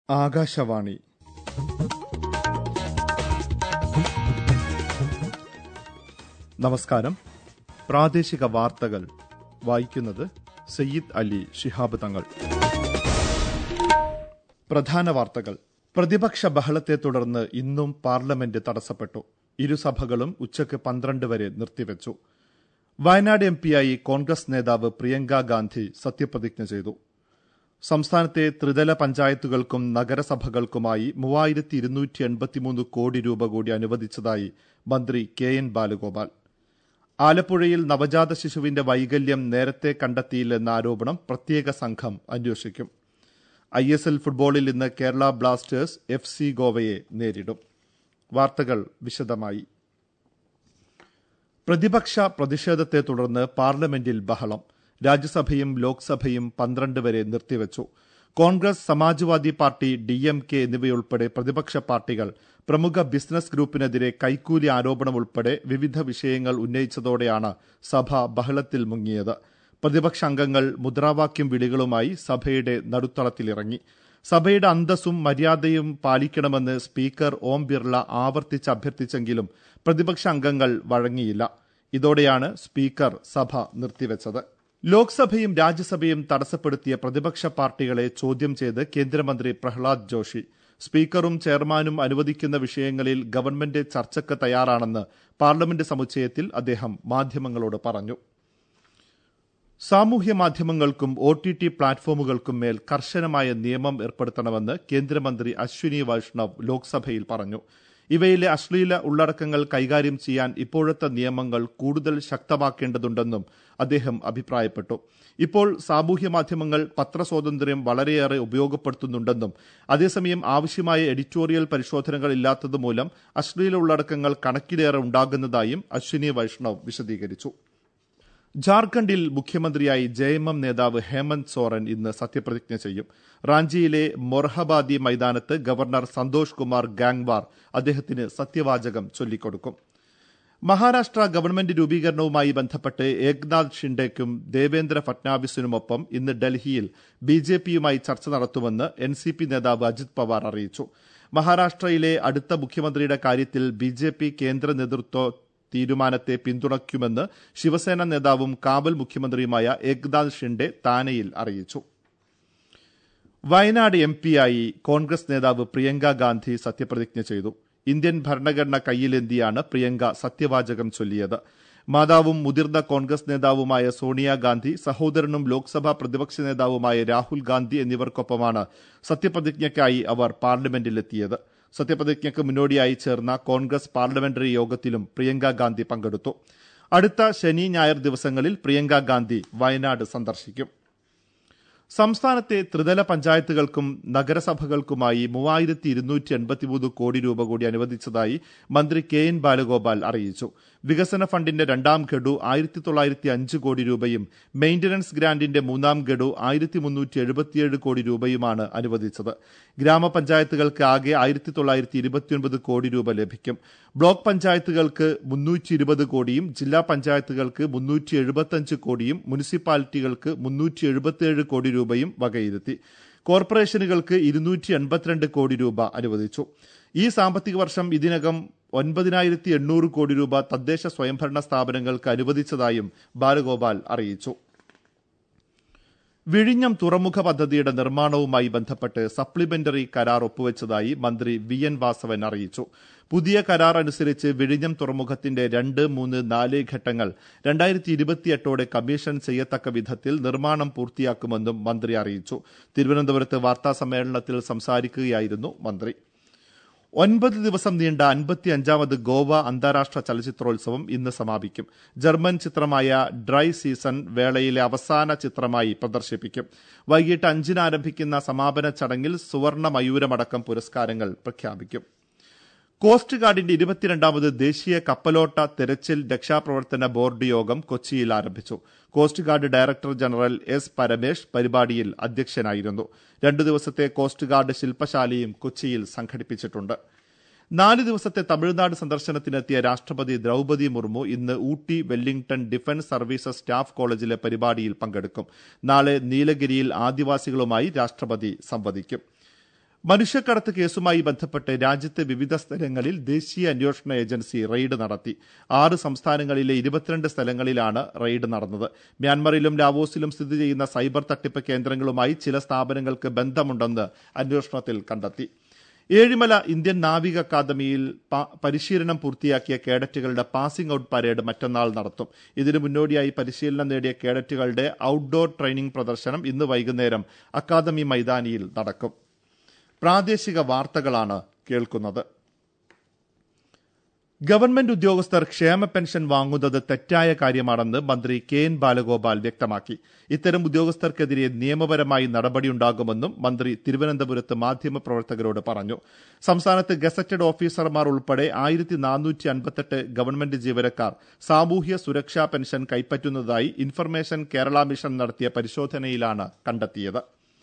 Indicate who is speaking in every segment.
Speaker 1: ആകാശവാണി നമസ്കാരം പ്രാദേശിക വാർത്തകൾ വായിക്കുന്നത് സയ്യിദ് അലി ശിഹാബ് തങ്ങൾ പ്രധാന വാർത്തകൾ പ്രതിപക്ഷ ബഹളത്തെ തുടർന്ന് ഇന്നും പാർലമെന്റ് തടസ്സപ്പെട്ടു ഇരുസഭകളും ഉച്ചയ്ക്ക് പന്ത്രണ്ട് വരെ നിർത്തിവച്ചു വയനാട് എംപിയായി കോൺഗ്രസ് നേതാവ് പ്രിയങ്ക ഗാന്ധി സത്യപ്രതിജ്ഞ ചെയ്തു സംസ്ഥാനത്തെ ത്രിതല പഞ്ചായത്തുകൾക്കും നഗരസഭകൾക്കുമായി മൂവായിരത്തി ഇരുന്നൂറ്റി എൺപത്തിമൂന്ന് കോടി രൂപ കൂടി അനുവദിച്ചതായി മന്ത്രി കെ എൻ ബാലഗോപാൽ ആലപ്പുഴയിൽ നവജാത ശിശുവിന്റെ വൈകല്യം നേരത്തെ കണ്ടെത്തിയില്ലെന്ന ആരോപണം പ്രത്യേക സംഘം അന്വേഷിക്കും ഐ എസ് എൽ ഫുട്ബോളിൽ ഇന്ന് കേരള ബ്ലാസ്റ്റേഴ്സ് എഫ് സി ഗോവയെ നേരിടും വാർത്തകൾ വിശദമായി പ്രതിപക്ഷ പ്രതിഷേധത്തെ തുടർന്ന് പാർലമെന്റിൽ ബഹളം രാജ്യസഭയും ലോക്സഭയും പന്ത്രണ്ട് വരെ നിർത്തിവച്ചു Congress Samajwadi party D M K എന്നിവയുൾപ്പെടെ പ്രതിപക്ഷ പാർട്ടികൾ പ്രമുഖ ബിസിനസ് ഗ്രൂപ്പിനെതിരെ കൈക്കൂലി ആരോപണം ഉൾപ്പെടെ വിവിധ വിഷയങ്ങൾ ഉന്നയിച്ചതോടെയാണ് സഭ ബഹളത്തിൽ മുങ്ങിയത് പ്രതിപക്ഷ അംഗങ്ങൾ മുദ്രാവാക്യം വിളികളുമായി സഭയുടെ നടുത്തളത്തിലിറങ്ങി സഭയുടെ അന്തസ്സും മര്യാദയും പാലിക്കണമെന്ന് സ്പീക്കർ ഓം ബിർള ആവർത്തിച്ച് അഭ്യർത്ഥിച്ചെങ്കിലും പ്രതിപക്ഷ അംഗങ്ങൾ വഴങ്ങിയില്ല ഇതോടെയാണ് സ്പീക്കർ സഭ നിർത്തിവച്ചത് ലോക്സഭയും രാജ്യസഭയും തടസ്സപ്പെടുത്തിയ പ്രതിപക്ഷ പാർട്ടികളെ ചോദ്യം ചെയ്ത് കേന്ദ്രമന്ത്രി പ്രഹ്ലാദ് ജോഷി സ്പീക്കറും ചെയർമാനും അനുവദിക്കുന്ന വിഷയങ്ങളിൽ ഗവൺമെന്റ് ചർച്ചയ്ക്ക് തയ്യാറാണെന്ന് പാർലമെന്റ് സമുച്ചയത്തിൽ അദ്ദേഹം മാധ്യമങ്ങളോട് പറഞ്ഞു സാമൂഹ്യ മാധ്യമങ്ങൾക്കും ഒ ടി ടി പ്ലാറ്റ്ഫോമുകൾക്കും മേൽ കർശനമായ നിയമം ഏർപ്പെടുത്തണമെന്ന് കേന്ദ്രമന്ത്രി അശ്വിനി വൈഷ്ണവ് ലോക്സഭയിൽ പറഞ്ഞു ഇവയിലെ അശ്ലീല ഉള്ളടക്കങ്ങൾ കൈകാര്യം ചെയ്യാൻ ഇപ്പോഴത്തെ നിയമങ്ങൾ കൂടുതൽ ശക്തമാക്കേണ്ടതുണ്ടെന്നും അദ്ദേഹം അഭിപ്രായപ്പെട്ടു ഇപ്പോൾ സാമൂഹ്യ മാധ്യമങ്ങൾ പത്രസ്വാതന്ത്ര്യം വളരെയേറെ ഉപയോഗപ്പെടുത്തുന്നുണ്ടെന്നും അതേസമയം ആവശ്യമായ എഡിറ്റോറിയൽ പരിശോധനകൾ ഇല്ലാത്തതുമൂലം അശ്ലീല ഉള്ളടക്കങ്ങൾ കണക്കിലേറെ ഉണ്ടാകുന്നതായും അശ്വിനി വൈഷ്ണവ് വിശദീകരിച്ചു ജാർഖണ്ഡിൽ മുഖ്യമന്ത്രിയായി ജെഎംഎം നേതാവ് ഹേമന്ത് സോറൻ ഇന്ന് സത്യപ്രതിജ്ഞ ചെയ്യും റാഞ്ചിയിലെ മൊർഹബാദി മൈതാനത്ത് ഗവർണർ സന്തോഷ് കുമാർ ഗാംഗ്വാർ അദ്ദേഹത്തിന് സത്യവാചകം ചൊല്ലിക്കൊടുക്കും മഹാരാഷ്ട്ര ഗവൺമെന്റ് രൂപീകരണവുമായി ബന്ധപ്പെട്ട് ഏക്നാഥ് ഷിൻഡെക്കും ദേവേന്ദ്ര ഫട്നാവിസിനുമൊപ്പം ഇന്ന് ഡൽഹിയിൽ ബി ജെ പിയുമായി ചർച്ച നടത്തുമെന്ന് എൻ സി പി നേതാവ് അജിത് പവാർ അറിയിച്ചു മഹാരാഷ്ട്രയിലെ അടുത്ത മുഖ്യമന്ത്രിയുടെ കാര്യത്തിൽ ബി ജെ പി കേന്ദ്ര നേതൃത്വ തീരുമാനത്തെ പിന്തുണയ്ക്കുമെന്ന് ശിവസേന നേതാവും കാബൽ മുഖ്യമന്ത്രിയുമായ ഏക്നാഥ് ഷിൻഡെ താനെയിൽ അറിയിച്ചു വയനാട് എം പിയായി കോൺഗ്രസ് നേതാവ് പ്രിയങ്ക ഗാന്ധി സത്യപ്രതിജ്ഞ ചെയ്തു ഇന്ത്യൻ ഭരണഘടന കയ്യിലെന്തിയാണ് പ്രിയങ്ക സത്യവാചകം ചൊല്ലിയത് മാതാവും മുതിർന്ന കോൺഗ്രസ് നേതാവുമായ സോണിയാഗാന്ധി സഹോദരനും ലോക്സഭാ പ്രതിപക്ഷ നേതാവുമായ രാഹുൽ ഗാന്ധി എന്നിവർക്കൊപ്പമാണ് സത്യപ്രതിജ്ഞയ്ക്കായി അവർ പാർലമെന്റിലെത്തിയത് സത്യപ്രതിജ്ഞയ്ക്ക് മുന്നോടിയായി ചേർന്ന കോൺഗ്രസ് പാർലമെന്ററി യോഗത്തിലും പ്രിയങ്ക ഗാന്ധി പങ്കെടുത്തു അടുത്ത ശനി ഞായർ ദിവസങ്ങളിൽ പ്രിയങ്ക ഗാന്ധി വയനാട് സന്ദർശിക്കും സംസ്ഥാനത്തെ ത്രിതല പഞ്ചായത്തുകൾക്കും നഗരസഭകൾക്കുമായി മൂവായിരത്തി ഇരുന്നൂറ്റി എൺപത്തിമൂന്ന് കോടി രൂപ കൂടി അനുവദിച്ചതായി മന്ത്രി കെ എൻ ബാലഗോപാൽ അറിയിച്ചു വികസന ഫണ്ടിന്റെ രണ്ടാം ഗഡു ആയിരത്തി തൊള്ളായിരത്തി അഞ്ച് കോടി രൂപയും മെയിന്റനൻസ് ഗ്രാന്റിന്റെ മൂന്നാം ഗഡു ആയിരത്തി മുന്നൂറ്റി എഴുപത്തിയേഴ് കോടി രൂപയുമാണ് അനുവദിച്ചത് ഗ്രാമപഞ്ചായത്തുകൾക്ക് ആകെ ആയിരത്തി തൊള്ളായിരത്തി ഇരുപത്തിയൊൻപത് കോടി രൂപ ലഭിക്കും ബ്ലോക്ക് പഞ്ചായത്തുകൾക്ക് മുന്നൂറ്റി ഇരുപത് കോടിയും ജില്ലാ പഞ്ചായത്തുകൾക്ക് മുന്നൂറ്റി എഴുപത്തിയഞ്ച് കോടിയും മുനിസിപ്പാലിറ്റികൾക്ക് മുന്നൂറ്റി എഴുപത്തിയേഴ് കോടി രൂപയും വകയിരുത്തി കോർപ്പറേഷനുകൾക്ക് ഇരുന്നൂറ്റി എൺപത്തിരണ്ട് കോടി രൂപ അനുവദിച്ചു ഈ സാമ്പത്തിക വർഷം ഇതിനകം ഒൻപതിനായിരത്തി എണ്ണൂറ് കോടി രൂപ തദ്ദേശ സ്വയംഭരണ സ്ഥാപനങ്ങൾക്ക് അനുവദിച്ചതായും ബാലഗോപാൽ അറിയിച്ചു വിഴിഞ്ഞം തുറമുഖ പദ്ധതിയുടെ നിർമ്മാണവുമായി ബന്ധപ്പെട്ട് സപ്ലിമെന്ററി കരാർ ഒപ്പുവെച്ചതായി മന്ത്രി വി എൻ വാസവൻ അറിയിച്ചു പുതിയ കരാർ അനുസരിച്ച് വിഴിഞ്ഞം തുറമുഖത്തിന്റെ രണ്ട് മൂന്ന് നാല് ഘട്ടങ്ങൾ രണ്ടായിരത്തി ഇരുപത്തിയെട്ടോടെ കമ്മീഷൻ ചെയ്യത്തക്ക വിധത്തിൽ നിർമ്മാണം പൂർത്തിയാക്കുമെന്നും മന്ത്രി അറിയിച്ചു തിരുവനന്തപുരത്ത് വാർത്താ സമ്മേളനത്തിൽ സംസാരിക്കുകയായിരുന്നു മന്ത്രി ഒൻപത് ദിവസം നീണ്ട അൻപത്തി അഞ്ചാമത് ഗോവ അന്താരാഷ്ട്ര ചലച്ചിത്രോത്സവം ഇന്ന് സമാപിക്കും ജർമ്മൻ ചിത്രമായ ഡ്രൈ സീസൺ വേളയിലെ അവസാന ചിത്രമായി പ്രദർശിപ്പിക്കും വൈകിട്ട് അഞ്ചിന് ആരംഭിക്കുന്ന സമാപന ചടങ്ങിൽ സുവർണ മയൂരമടക്കം പുരസ്കാരങ്ങൾ പ്രഖ്യാപിക്കും കോസ്റ്റ് ഗാർഡിന്റെ ഇരുപത്തിരണ്ടാമത് ദേശീയ കപ്പലോട്ട തെരച്ചിൽ രക്ഷാപ്രവർത്തന ബോർഡ് യോഗം കൊച്ചിയിൽ ആരംഭിച്ചു coast guard director general S Paramesh പരിപാടിയിൽ അധ്യക്ഷനായിരുന്നു രണ്ടു ദിവസത്തെ കോസ്റ്റ് ഗാർഡ് ശില്പശാലയും കൊച്ചിയിൽ സംഘടിപ്പിച്ചിട്ടുണ്ട് നാല് ദിവസത്തെ തമിഴ്നാട് സന്ദർശനത്തിനെത്തിയ രാഷ്ട്രപതി ദ്രൌപതി മുർമു ഇന്ന് Ooty Wellington defence services staff കോളേജിലെ പരിപാടിയിൽ പങ്കെടുക്കും നാളെ നീലഗിരിയിൽ ആദിവാസികളുമായി രാഷ്ട്രപതി സംവദിക്കും മനുഷ്യക്കടത്ത് കേസുമായി ബന്ധപ്പെട്ട് രാജ്യത്തെ വിവിധ സ്ഥലങ്ങളിൽ ദേശീയ അന്വേഷണ ഏജൻസി റെയ്ഡ് നടത്തി ആറ് സംസ്ഥാനങ്ങളിലെ ഇരുപത്തിരണ്ട് സ്ഥലങ്ങളിലാണ് റെയ്ഡ് നടന്നത് മ്യാൻമറിലും ലാവോസിലും സ്ഥിതി ചെയ്യുന്ന സൈബർ തട്ടിപ്പ് കേന്ദ്രങ്ങളുമായി ചില സ്ഥാപനങ്ങൾക്ക് ബന്ധമുണ്ടെന്ന് അന്വേഷണത്തിൽ കണ്ടെത്തി ഏഴിമല ഇന്ത്യൻ നാവിക അക്കാദമിയിൽ പരിശീലനം പൂർത്തിയാക്കിയ കേഡറ്റുകളുടെ പാസിംഗ് ഔട്ട് പരേഡ് മറ്റന്നാൾ നടത്തും ഇതിനു മുന്നോടിയായി പരിശീലനം നേടിയ കേഡറ്റുകളുടെ ഔട്ട്ഡോർ ട്രെയിനിംഗ് പ്രദർശനം ഇന്ന് വൈകുന്നേരം അക്കാദമി മൈതാനിയിൽ നടക്കും പ്രാദേശിക വാർത്തകളാണ് കേൾക്കുന്നത് ഗവൺമെന്റ് ഉദ്യോഗസ്ഥർ ക്ഷേമ പെൻഷൻ വാങ്ങുന്നത് തെറ്റായ കാര്യമാണെന്ന് മന്ത്രി കെ എൻ ബാലഗോപാൽ വ്യക്തമാക്കി ഇത്തരം ഉദ്യോഗസ്ഥർക്കെതിരെ നിയമപരമായി നടപടിയുണ്ടാകുമെന്നും മന്ത്രി തിരുവനന്തപുരത്ത് മാധ്യമപ്രവർത്തകരോട് പറഞ്ഞു സംസ്ഥാനത്ത് ഗസറ്റഡ് ഓഫീസർമാർ ഉൾപ്പെടെ ആയിരത്തി നാനൂറ്റി അൻപത്തെട്ട് ഗവൺമെന്റ് ജീവനക്കാർ സാമൂഹ്യ സുരക്ഷാ പെൻഷൻ കൈപ്പറ്റുന്നതായി ഇൻഫർമേഷൻ കേരള മിഷൻ നടത്തിയ പരിശോധനയിലാണ് കണ്ടെത്തിയത്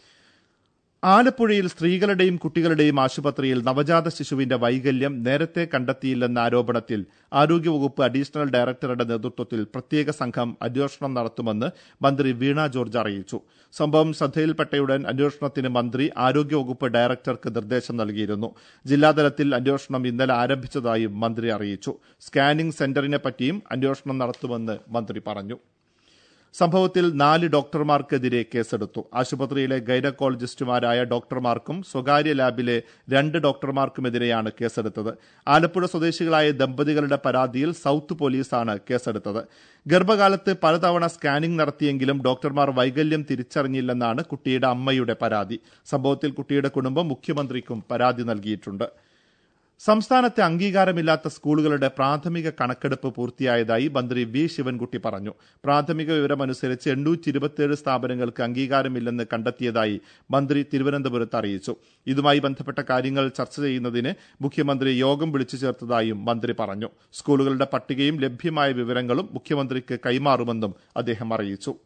Speaker 1: ആലപ്പുഴയിൽ സ്ത്രീകളുടെയും കുട്ടികളുടെയും ആശുപത്രിയിൽ നവജാത ശിശുവിന്റെ വൈകല്യം നേരത്തെ കണ്ടെത്തിയില്ലെന്ന ആരോപണത്തിൽ ആരോഗ്യവകുപ്പ് അഡീഷണൽ ഡയറക്ടറുടെ നേതൃത്വത്തിൽ പ്രത്യേക സംഘം അന്വേഷണം നടത്തുമെന്ന് മന്ത്രി വീണ ജോർജ് അറിയിച്ചു സംഭവം ശ്രദ്ധയിൽപ്പെട്ടയുടൻ അന്വേഷണത്തിന് മന്ത്രി ആരോഗ്യവകുപ്പ് ഡയറക്ടർക്ക് നിർദ്ദേശം നൽകിയിരുന്നു ജില്ലാതലത്തിൽ അന്വേഷണം ഇന്നലെ ആരംഭിച്ചതായും മന്ത്രി അറിയിച്ചു സ്കാനിംഗ് സെന്ററിനെ പറ്റിയും അന്വേഷണം നടത്തുമെന്ന് മന്ത്രി പറഞ്ഞു സംഭവത്തിൽ നാല് ഡോക്ടർമാർക്കെതിരെ കേസെടുത്തു ആശുപത്രിയിലെ ഗൈനക്കോളജിസ്റ്റുമാരായ ഡോക്ടർമാർക്കും സ്വകാര്യ ലാബിലെ രണ്ട് ഡോക്ടർമാർക്കുമെതിരെയാണ് കേസെടുത്തത് ആലപ്പുഴ സ്വദേശികളായ ദമ്പതികളുടെ പരാതിയിൽ സൌത്ത് പോലീസാണ് കേസെടുത്തത് ഗർഭകാലത്ത് പലതവണ സ്കാനിംഗ് നടത്തിയെങ്കിലും ഡോക്ടർമാർ വൈകല്യം തിരിച്ചറിഞ്ഞില്ലെന്നാണ് കുട്ടിയുടെ അമ്മയുടെ പരാതി സംഭവത്തിൽ കുട്ടിയുടെ കുടുംബം മുഖ്യമന്ത്രിക്കും പരാതി നൽകിയിട്ടുണ്ട് സംസ്ഥാനത്തെ അംഗീകാരമില്ലാത്ത സ്കൂളുകളുടെ പ്രാഥമിക കണക്കെടുപ്പ് പൂർത്തിയായതായി മന്ത്രി വി ശിവൻകുട്ടി പറഞ്ഞു പ്രാഥമിക വിവരമനുസരിച്ച് എണ്ണൂറ്റി ഇരുപത്തിയേഴ് സ്ഥാപനങ്ങൾക്ക് അംഗീകാരമില്ലെന്ന് കണ്ടെത്തിയതായി മന്ത്രി തിരുവനന്തപുരത്ത് അറിയിച്ചു ഇതുമായി ബന്ധപ്പെട്ട കാര്യങ്ങൾ ചർച്ച ചെയ്യുന്നതിന് മുഖ്യമന്ത്രി യോഗം വിളിച്ചു ചേർത്തതായും മന്ത്രി പറഞ്ഞു സ്കൂളുകളുടെ പട്ടികയും ലഭ്യമായ വിവരങ്ങളും മുഖ്യമന്ത്രിക്ക് കൈമാറുമെന്നും അദ്ദേഹം അറിയിച്ചു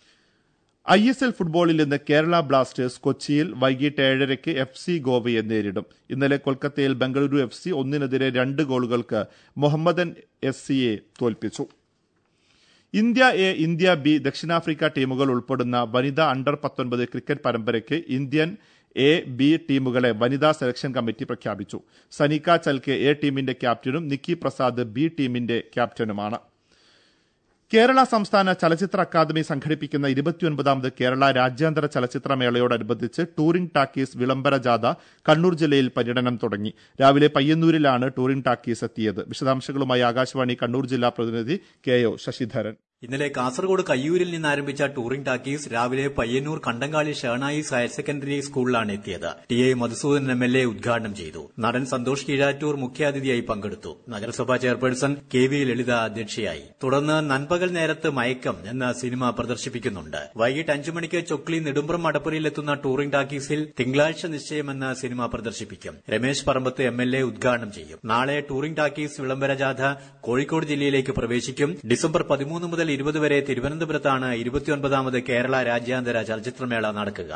Speaker 1: ഐ എസ് എൽ ഫുട്ബോളിൽ ഇന്ന് കേരള ബ്ലാസ്റ്റേഴ്സ് കൊച്ചിയിൽ വൈകിട്ട് ഏഴരയ്ക്ക് എഫ് സി ഗോവയെ നേരിടും ഇന്നലെ കൊൽക്കത്തയിൽ ബംഗളൂരു എഫ് സി ഒന്നിനെതിരെ രണ്ട് ഗോളുകൾക്ക് മുഹമ്മദൻ എസ് സിയെ തോൽപ്പിച്ചു ഇന്ത്യ എ ഇന്ത്യ ബി ദക്ഷിണാഫ്രിക്ക ടീമുകൾ ഉൾപ്പെടുന്ന വനിതാ അണ്ടർ പത്തൊൻപത് ക്രിക്കറ്റ് പരമ്പരയ്ക്ക് ഇന്ത്യൻ എ ബി ടീമുകളെ വനിതാ സെലക്ഷൻ കമ്മിറ്റി പ്രഖ്യാപിച്ചു സനിക ചൽക്കെ എ ടീമിന്റെ ക്യാപ്റ്റനും നിക്കി പ്രസാദ് ബി ടീമിന്റെ ക്യാപ്റ്റനുമാണ് കേരള സംസ്ഥാന ചലച്ചിത്ര അക്കാദമി സംഘടിപ്പിക്കുന്ന ഇരുപത്തിയൊൻപതാമത് കേരള രാജ്യാന്തര ചലച്ചിത്രമേളയോടനുബന്ധിച്ച് ടൂറിംഗ് ടാക്കീസ് വിളംബര ജാഥ കണ്ണൂർ ജില്ലയിൽ പര്യടനം തുടങ്ങി രാവിലെ പയ്യന്നൂരിലാണ് ടൂറിംഗ് ടാക്കീസ് എത്തിയത് വിശദാംശങ്ങളുമായി ആകാശവാണി കണ്ണൂർ ജില്ലാ പ്രതിനിധി കെ ഒ ശശിധരൻ
Speaker 2: ഇന്നലെ കാസർഗോഡ് കയ്യൂരിൽ നിന്ന് ആരംഭിച്ച ടൂറിംഗ് ടാക്കീസ് രാവിലെ പയ്യന്നൂർ കണ്ടങ്കാളി ഷേണായിസ് ഹയർ സെക്കൻഡറി സ്കൂളിലാണ് എത്തിയത് T A Madhusoodanan M L A ഉദ്ഘാടനം ചെയ്തു നടൻ സന്തോഷ് കീഴാറ്റൂർ മുഖ്യാതിഥിയായി പങ്കെടുത്തു നഗരസഭാ ചെയർപേഴ്സൺ കെ വി ലളിത അധ്യക്ഷയായി തുടർന്ന് നൻപകൽ നേരത്ത് മയക്കം എന്ന സിനിമ പ്രദർശിപ്പിക്കുന്നുണ്ട് വൈകിട്ട് അഞ്ചു മണിക്ക് ചൊക്ലി നെടുമ്പ്രം മടപ്പുരയിൽ എത്തുന്ന ടൂറിംഗ് ടാക്കീസിൽ തിങ്കളാഴ്ച നിശ്ചയം എന്ന സിനിമ പ്രദർശിപ്പിക്കും Ramesh Parambath M L A ഉദ്ഘാടനം ചെയ്യും നാളെ ടൂറിംഗ് ടാക്കീസ് വിളംബര ജാഥ കോഴിക്കോട് ജില്ലയിലേക്ക് പ്രവേശിക്കും ഡിസംബർ പതിമൂന്ന് മുതൽ ഇരുപത് വരെ തിരുവനന്തപുരത്താണ് ഇരുപത്തിയൊൻപതാമത് കേരള രാജ്യാന്തര ചലച്ചിത്രമേള നടക്കുക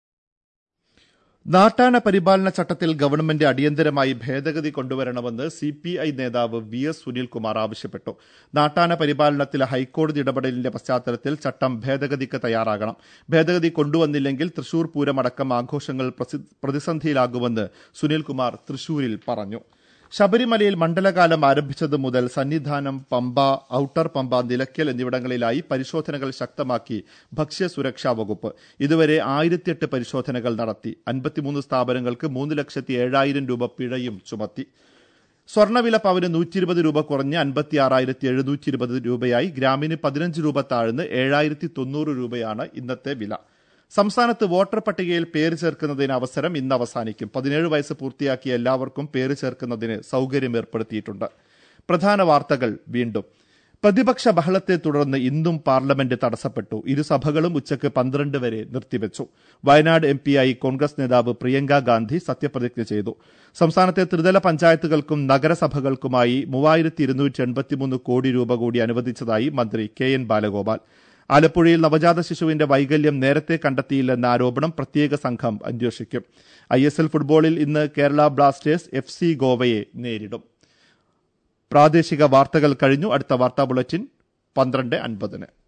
Speaker 1: നാട്ടാന പരിപാലന ചട്ടത്തിൽ ഗവൺമെന്റ് അടിയന്തരമായി ഭേദഗതി കൊണ്ടുവരണമെന്ന് സി പി ഐ നേതാവ് വി എസ് സുനിൽകുമാർ ആവശ്യപ്പെട്ടു നാട്ടാന പരിപാലനത്തിലെ ഹൈക്കോടതി ഇടപെടലിന്റെ പശ്ചാത്തലത്തിൽ ചട്ടം ഭേദഗതിക്ക് തയ്യാറാകണം ഭേദഗതി കൊണ്ടുവന്നില്ലെങ്കിൽ തൃശൂർ പൂരമടക്കം ആഘോഷങ്ങൾ പ്രതിസന്ധിയിലാകുമെന്ന് സുനിൽകുമാർ തൃശൂരിൽ പറഞ്ഞു ശബരിമലയിൽ മണ്ഡലകാലം ആരംഭിച്ചതു മുതൽ സന്നിധാനം പമ്പ ഔട്ടർ പമ്പ നിലയ്ക്കൽ എന്നിവിടങ്ങളിലായി പരിശോധനകൾ ശക്തമാക്കി ഭക്ഷ്യസുരക്ഷാ വകുപ്പ് ഇതുവരെ ആയിരത്തിയെട്ട് പരിശോധനകൾ നടത്തി അൻപത്തിമൂന്ന് സ്ഥാപനങ്ങൾക്ക് മൂന്ന് ലക്ഷത്തി ഏഴായിരം രൂപ പിഴയും ചുമത്തി സ്വർണ്ണവില പവന് നൂറ്റി ഇരുപത് രൂപ കുറഞ്ഞ് അൻപത്തി ആറായിരത്തി എഴുന്നൂറ്റി ഇരുപത് രൂപയായി ഗ്രാമിന് പതിനഞ്ച് രൂപ താഴ്ന്ന് ഏഴായിരത്തി തൊണ്ണൂറ് രൂപയാണ് ഇന്നത്തെ വില സംസ്ഥാനത്ത് വോട്ടർ പട്ടികയിൽ പേര് ചേർക്കുന്നതിന് അവസരം ഇന്ന് അവസാനിക്കും പതിനേഴ് വയസ്സ് പൂർത്തിയാക്കിയ എല്ലാവർക്കും പേര് ചേർക്കുന്നതിന് സൌകര്യം ഏർപ്പെടുത്തിയിട്ടുണ്ട് പ്രധാന വാർത്തകൾ വീണ്ടും പ്രതിപക്ഷ ബഹളത്തെ തുടർന്ന് ഇന്നും പാർലമെന്റ് തടസ്സപ്പെട്ടു ഇരുസഭകളും ഉച്ചയ്ക്ക് പന്ത്രണ്ട് വരെ നിർത്തിവച്ചു വയനാട് എം പിയായി കോൺഗ്രസ് നേതാവ് പ്രിയങ്ക ഗാന്ധി സത്യപ്രതിജ്ഞ ചെയ്തു സംസ്ഥാനത്തെ ത്രിതല പഞ്ചായത്തുകൾക്കും നഗരസഭകൾക്കുമായി മൂവായിരത്തി ഇരുന്നൂറ്റി എൺപത്തിമൂന്ന് കോടി രൂപ കൂടി അനുവദിച്ചതായി മന്ത്രി കെ എൻ ബാലഗോപാൽ ആലപ്പുഴയിൽ നവജാത ശിശുവിന്റെ വൈകല്യം നേരത്തെ കണ്ടെത്തിയില്ലെന്ന ആരോപണം പ്രത്യേക സംഘം അന്വേഷിക്കും ഐ എസ് എൽ ഫുട്ബോളിൽ ഇന്ന് കേരള ബ്ലാസ്റ്റേഴ്സ് എഫ് സി ഗോവയെ നേരിടും പ്രാദേശിക വാർത്തകൾ കഴിഞ്ഞു അടുത്ത വാർത്താ ബുള്ളറ്റിൻ പന്ത്രണ്ട് അൻപതിന്